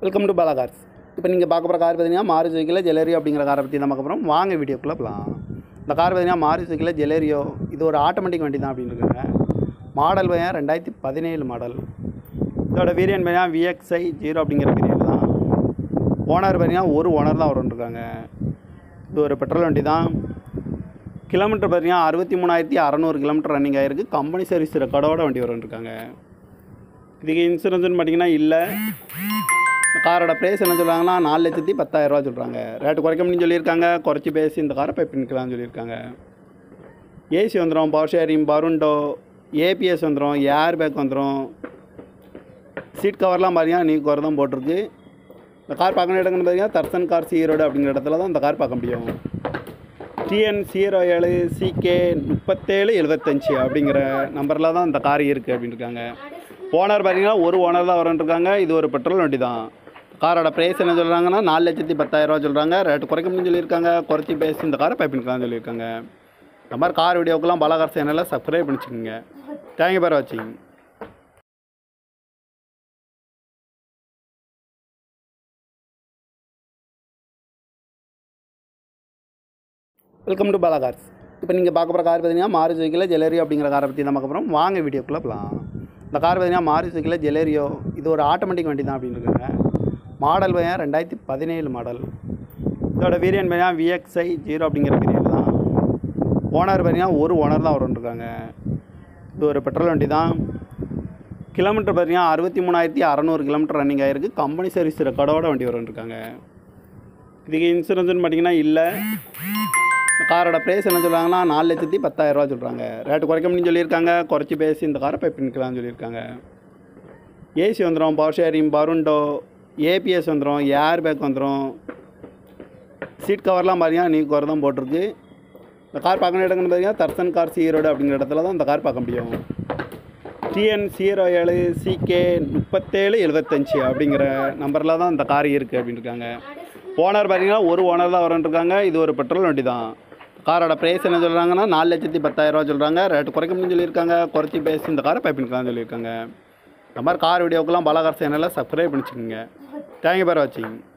welcome to Bala cars இப்போ நீங்கள் பார்க்க போகிற கார் பார்த்தீங்கன்னா மாரி சைக்கிளில் ஜெலேரியோ அப்படிங்கிற காரை பற்றி தான் பார்க்க போகிறோம் வாங்க வீடியோக்குள்ளே போகலாம் இந்த கார் பார்த்தீங்கன்னா மாரி சைக்கிளில் ஜெலேரியோ இது ஒரு ஆட்டோமேட்டிக் வண்டி தான் அப்படின்னு இருக்காங்க மாடல் பையன் ரெண்டாயிரத்தி பதினேழு மாடல் இதோட வேரியன்ட் பார்த்தீங்கன்னா விஎக்ஸ்ஐ ஜீரோ அப்படிங்கிற வேரியன்ட் தான் ஓனர் பார்த்தீங்கன்னா ஒரு ஓனர் தான் வரும்ன்ருக்காங்க இது ஒரு பெட்ரோல் வண்டி தான் கிலோமீட்டர் பார்த்தீங்கன்னா அறுபத்தி மூணாயிரத்தி அறநூறு கிலோமீட்டர் ரன்னிங் ஆகிருக்கு கம்பெனி சர்வீஸ் ரெக்கார்டோட வண்டி வரும்ன்ருக்காங்க இதுக்கு இன்சூரன்ஸ்னு பார்த்தீங்கன்னா இல்லை காரோட ப்ரைஸ் என்ன சொல்கிறாங்கன்னா நாலு லட்சத்தி பத்தாயிரரூவா சொல்கிறாங்க ரேட்டு குறைக்க முடியும்னு சொல்லியிருக்காங்க குறைச்சி பேசி இந்த காரை பை பண்ணிக்கலாம்னு சொல்லியிருக்காங்க ஏசி வந்துடும் பவர் ஷேரிங் பருண்டோ ஏபிஎஸ் வந்துடும் ஏர் பேக் வந்துடும் சீட் கவர்லாம் பார்த்தீங்கன்னா நீ கவர் தான் போட்டிருக்கு இந்த கார் பார்க்கணும் இடங்கன்னு பார்த்தீங்கன்னா தர்சன் கார் ஈரோடு அப்படிங்கிற இடத்துல தான் இந்த கார் பார்க்க முடியும் டிஎன் ஜீரோ ஏழு சிகே முப்பத்தேழு எழுபத்தஞ்சி அப்படிங்கிற நம்பரில் தான் இந்த கார் இருக்குது அப்படின்னு இருக்காங்க ஓனர் பார்த்தீங்கன்னா ஒரு ஓனர் தான் வரன்ட்ருக்காங்க இது ஒரு பெட்ரோல் வண்டி தான் காரோட ப்ரைஸ் என்ன சொல்கிறாங்கன்னா நாலு லட்சத்தி பத்தாயிரரூவா சொல்கிறாங்க ரேட்டு குறைக்க முடியும்னு சொல்லியிருக்காங்க குறைச்சி பேசி இந்த காரை பை பண்ணிக்கலாம்னு சொல்லியிருக்காங்க இந்த மாதிரி கார் வீடியோக்கெல்லாம் பலகார் சேனலில் சப்ஸ்கிரைப் பண்ணிச்சுக்கோங்க தேங்க்யூ பார் வாட்சிங் வெல்கம் டு பாலா கார்ஸ் இப்போ நீங்கள் பார்க்க போகிற கார் பார்த்தீங்கன்னா மாரி சைக்கிளில் ஜெலேரியோ அப்படிங்கிற காரை பற்றி தான் பார்க்க போகிறோம் வாங்க வீடியோக்குள்ளே போகலாம் இந்த கார் பார்த்தீங்கன்னா மாரி சைக்கிளில் ஜெலேரியோ இது ஒரு ஆட்டோமேட்டிக் வண்டி தான் அப்படின்னு இருக்காங்க மாடல் பையன் ரெண்டாயிரத்தி பதினேழு மாடல் இதோட வேரியன்ட் பார்த்தீங்கன்னா விஎக்ஸ்ஐ ஜீரோ அப்படிங்கிற வேரியன்ட் தான் ஓனர் பார்த்தீங்கன்னா ஒரு ஓனர் தான் வரும்ன்ருக்காங்க இது ஒரு பெட்ரோல் வண்டி தான் கிலோமீட்டர் பார்த்தீங்கன்னா அறுபத்தி மூணாயிரத்தி அறநூறு கிலோமீட்டர் ரன்னிங் ஆகிருக்கு கம்பெனி சர்வீஸ் ரெக்கார்டோட வண்டி வரும்ன்ருக்காங்க இதுக்கு இன்சூரன்ஸ்னு பார்த்தீங்கன்னா இல்லை காரோட ப்ரைஸ் என்ன சொல்கிறாங்கன்னா நாலு லட்சத்தி பத்தாயிரரூவா சொல்கிறாங்க ரேட்டு குறைக்க முடியும்னு சொல்லியிருக்காங்க குறைச்சி பேசி இந்த காரை பை பண்ணிக்கலாம்னு சொல்லியிருக்காங்க ஏசி வந்துடும் பவர் ஷேரிங் பருண்டோ ஏபிஎஸ் வந்துடும் ஏர் பேக் வந்துடும் சீட் கவர்லாம் பார்த்தீங்கன்னா நீ கவர் தான் போட்டிருக்கு இந்த கார் பார்க்கணும் இடங்கன்னு பார்த்தீங்கன்னா தர்சன் கார் ஈரோடு அப்படிங்கிற இடத்துல தான் இந்த கார் பார்க்க முடியும் டிஎன் ஜீரோ ஏழு சிகே முப்பத்தேழு எழுபத்தஞ்சி அப்படிங்கிற நம்பரில் தான் இந்த கார் இருக்குது அப்படின்னு இருக்காங்க ஓனர் பார்த்தீங்கன்னா ஒரு ஓனர் தான் வரன்ட்ருக்காங்க இது ஒரு பெட்ரோல் வண்டி தான் காரோட ப்ரைஸ் என்ன சொல்கிறாங்கன்னா நாலு லட்சத்தி பத்தாயிரரூவா சொல்கிறாங்க ரேட்டு குறைக்க முடியும்னு சொல்லியிருக்காங்க குறைச்சி பேசி இந்த காரை பை பண்ணிக்கலாம்னு சொல்லியிருக்காங்க இந்த மாதிரி கார் வீடியோக்கெல்லாம் பலகார் சேனலில் சப்ஸ்கிரைப் பண்ணிச்சுக்கோங்க தேங்க்யூ பார் வாட்சிங்